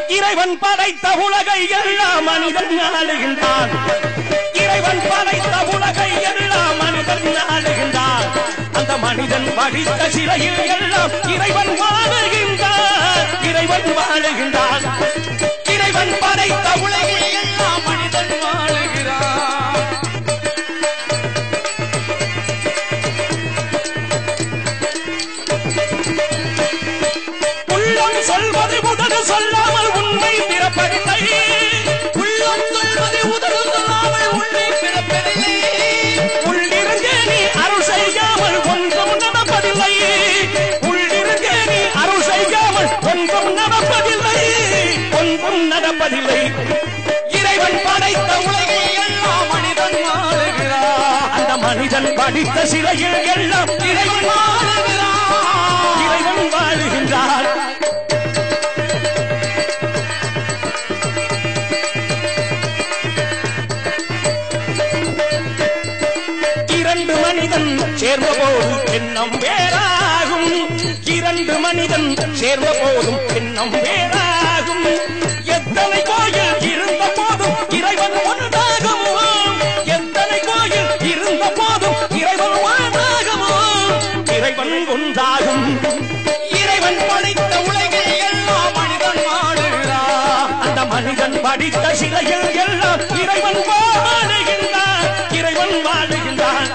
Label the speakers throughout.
Speaker 1: இறைவன் படைத்த உலகை எல்லாம் மனிதன் ஆளுகின்றான் இறைவன் படைத்த உலகை எல்லாம் மனிதன் ஆளுகின்றான் அந்த மனிதன் படித்த சிறையில் எல்லாம் இறைவன் வாழுகின்றான் இறைவன் வாழுகின்றான் இறைவன் படைத்த உலகில் எல்லாம் மனிதன் வாழுகிறான் உள்ளம் சொல்வது உதடு சொல்லாமல் உண்மை பிறப்பதில்லை உள்ளம் சொல்வது உதடு சொல்லாமல் உண்மை பிறப்பதில்லை உள்ளிருந்தே நீ அருள் செய்யாமல் ஒன்றும் நடப்பதில்லை உள்ளிருந்தே நீ அருள் செய்யாமல் ஒன்றும் நடப்பதில்லை ஒன்றும் நடப்பதில்லை இறைவன் படைத்த உலகை எல்லாம் மனிதன் வாழுகிறான் அந்த மனிதன் படித்த சிலையில் எல்லாம் இறைவன் வாழுகிறான் இறைவன் வாழுகின்றான் இரண்டு மனிதன் சேர்ந்த போது பெண்ணம் வேறாகும் இரண்டு மனிதன் சேர்ந்த போதும் பெண்ணம் வேறாகும் எத்தனை கோயில் இருந்த போதும் இறைவன் ஒன்றாகுமோ எத்தனை கோயில் இருந்த போதும் இறைவன் ஒன்றாகுமோ இறைவன் ஒன்றாகும் இறைவன் படைத்த உலகில் எல்லாம் மனிதன் வாழுகிறான் அந்த மனிதன் படித்த சிலையில் எல்லாம் இறைவன் வாழுகின்றான் இறைவன் வாழுகின்றான்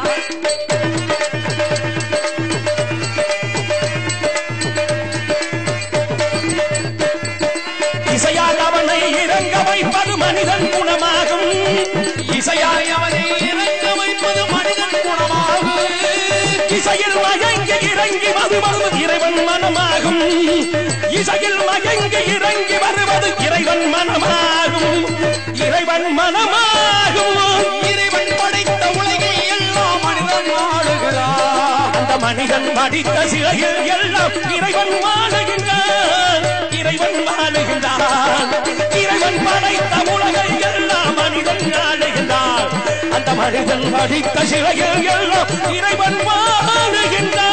Speaker 1: இசையால் அவனை இறங்க வைப்பது மனிதன் குணமாகும் இசையால் அவனை இறங்க வைப்பது மனிதன் குணமாகும் இசையில் மயங்கி இறங்கி வருவது இறைவன் மனமாகும் இசையில் மயங்கி இறங்கி வருவது இறைவன் மனமாகும் இறைவன் மனமாகும் இறைவன் படைத்த உலகை எல்லாம் மனிதன் வாழுகிறான் அந்த மனிதன் படித்த சிலையில் எல்லாம் இறைவன் வாழுகின்றான் இறைவன் வாழுகின்றான் இறைவன் படைத்த உலகை எல்லாம் மனிதன் ஆளுகின்றான் அந்த மனிதன் படித்த சிலையில் எல்லாம் இறைவன் வாழுகின்றான்